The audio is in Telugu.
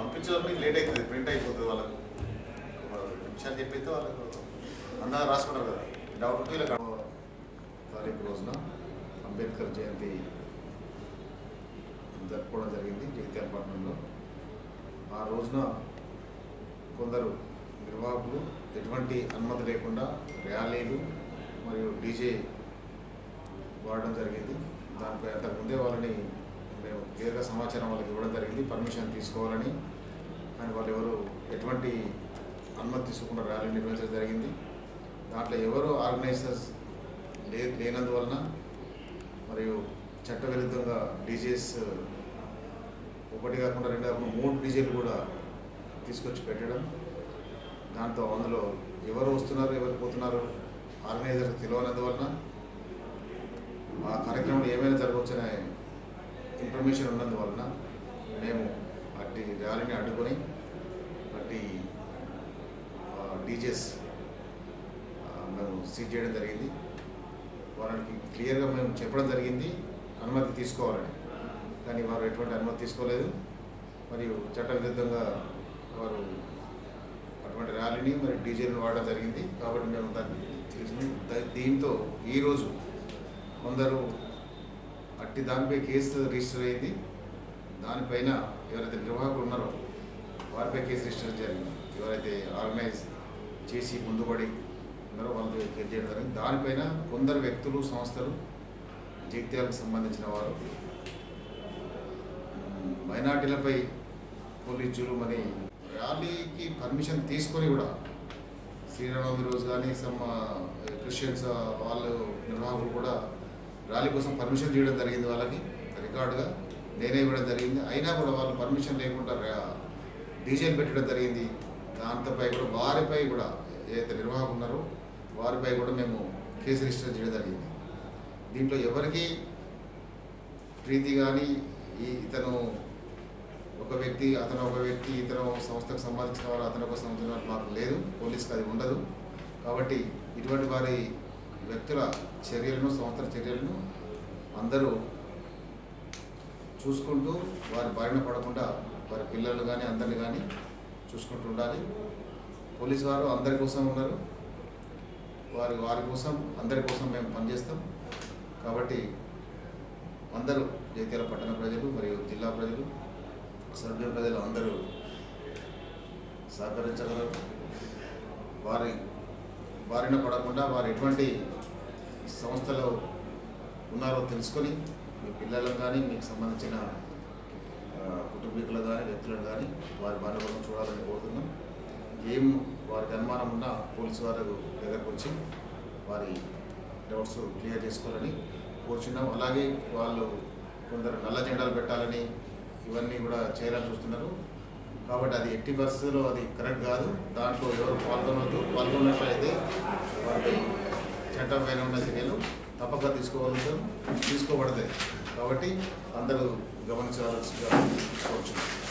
పంపించడానికి లేట్ అవుతుంది ప్రింట్ అయిపోతుంది వాళ్ళకు ఒక రెండు నిమిషాలు చెప్పైతే వాళ్ళకు అందా రాసుకుంటారు కదా డౌట్ ఉంటే ఇలా తారీఖు రోజున అంబేద్కర్ జయంతి జరుపుకోవడం జరిగింది జగిత్యాల పట్టణంలో ఆ రోజున కొందరు నిర్వాహకులు ఎటువంటి అనుమతి లేకుండా ర్యాలీలు మరియు డీజే వాడడం జరిగింది దానిపై అంతకుముందే వాళ్ళని మేము క్లియర్గా సమాచారం వాళ్ళకి ఇవ్వడం జరిగింది పర్మిషన్ తీసుకోవాలని కానీ వాళ్ళు ఎవరు ఎటువంటి అనుమతి తీసుకోకుండా ర్యాలీ నిర్వహించడం జరిగింది దాంట్లో ఎవరు ఆర్గనైజర్స్ లే లేనందువలన మరియు చట్టవిరుద్ధంగా డీజేస్ ఒకటి కాకుండా రెండు కాకుండా మూడు డీజేలు కూడా తీసుకొచ్చి పెట్టడం దాంతో అందులో ఎవరు వస్తున్నారు ఎవరు పోతున్నారు ఆర్గనైజర్ తెలియనందువలన ఆ కార్యక్రమంలో ఏమైనా జరగవచ్చనే ఇన్ఫర్మేషన్ ఉన్నందువలన మేము అట్టి ర్యాలీని అడ్డుకొని అట్టి డీజేస్ మేము సీజ్ చేయడం జరిగింది వారికి క్లియర్గా మేము చెప్పడం జరిగింది అనుమతి తీసుకోవాలని కానీ వారు ఎటువంటి అనుమతి తీసుకోలేదు మరియు చట్ట విరుద్ధంగా వారు అటువంటి ర్యాలీని మరి డీజేని వాడడం జరిగింది కాబట్టి మేము దాన్ని తెలిసింది ద- దీంతో ఈరోజు కొందరు అట్టి దానిపై కేసు రిజిస్టర్ అయింది దానిపైన ఎవరైతే నిర్వాహకులు ఉన్నారో వారిపై కేసు రిజిస్టర్ జరిగింది ఎవరైతే ఆర్గనైజ్ చేసి ముందుపడి ఉన్నారో వాళ్ళతో కేసు చేయడం జరిగింది దానిపైన కొందరు వ్యక్తులు సంస్థలు జగిత్యాలకు సంబంధించిన వారు మ్, మైనార్టీలపై పోలీసులు మరి ర్యాలీకి పర్మిషన్ తీసుకొని కూడా శ్రీరామనవమి రోజు కానీ సమ్ క్రిస్టియన్స్ ఆ, వాళ్ళు నిర్వాహకులు కూడా ర్యాలీ కోసం పర్మిషన్ చేయడం జరిగింది వాళ్ళకి రికార్డుగా నేనే ఇవ్వడం జరిగింది అయినా కూడా వాళ్ళు పర్మిషన్ లేకుండా ర్యా- డీజేలు పెట్టడం జరిగింది దాంతోపై కూడా వారిపై కూడా ఏదైతే నిర్వాహకులు ఉన్నారో వారిపై కూడా మేము కేసు రిజిస్టర్ చేయడం జరిగింది దీంట్లో ఎవరికి ప్రీతి కానీ ఈ ఇతను ఒక వ్యక్తి అతను ఒక వ్యక్తి ఇతను సంస్థకు సంబంధించిన వారు అతను ఒక సంబంధించిన వారు మాకు లేదు పోలీసుకి అది ఉండదు కాబట్టి ఇటువంటి వారి వ్యక్తుల చర్యలను సంస్థల చర్యలను అందరూ చూసుకుంటూ వారి బారిన పడకుండా వారి పిల్లలు కానీ అందరిని కానీ చూసుకుంటూ ఉండాలి పోలీసు వారు అందరి కోసం ఉన్నారు వారి వారి కోసం అందరి కోసం మేము పనిచేస్తాం కాబట్టి అందరూ జగిత్యాల పట్టణ ప్రజలు మరియు జిల్లా ప్రజలు సభ్య ప్రజలు అందరూ సహకరించగలరు వారి బారిన పడకుండా వారు ఎటువంటి సంస్థలో ఉన్నారో తెలుసుకొని మీ పిల్లలను కానీ మీకు సంబంధించిన ఆ, కుటుంబీకులు కానీ వ్యక్తులను కానీ వారి బారిన పడకుండా చూడాలని కోరుతున్నాం ఏం వారికి అనుమానం ఉన్నా పోలీసు వారు దగ్గరకు వచ్చి వారి డౌట్స్ క్లియర్ చేసుకోవాలని కోరుచున్నాం అలాగే వాళ్ళు కొందరు నల్ల జెండాలు పెట్టాలని ఇవన్నీ కూడా చేయాలని చూస్తున్నారు కాబట్టి అది ఎట్టి పరిస్థితుల్లో అది కరెక్ట్ కాదు దాంట్లో ఎవరు పాల్గొనవద్దు పాల్గొన్నట్లయితే వారిపై చట్టపైన ఉన్న చర్యలు తప్పక తీసుకోగలుగుతారు తీసుకోబడతాయి కాబట్టి అందరూ గమనించవలసిందిగా కోరుచున్నాం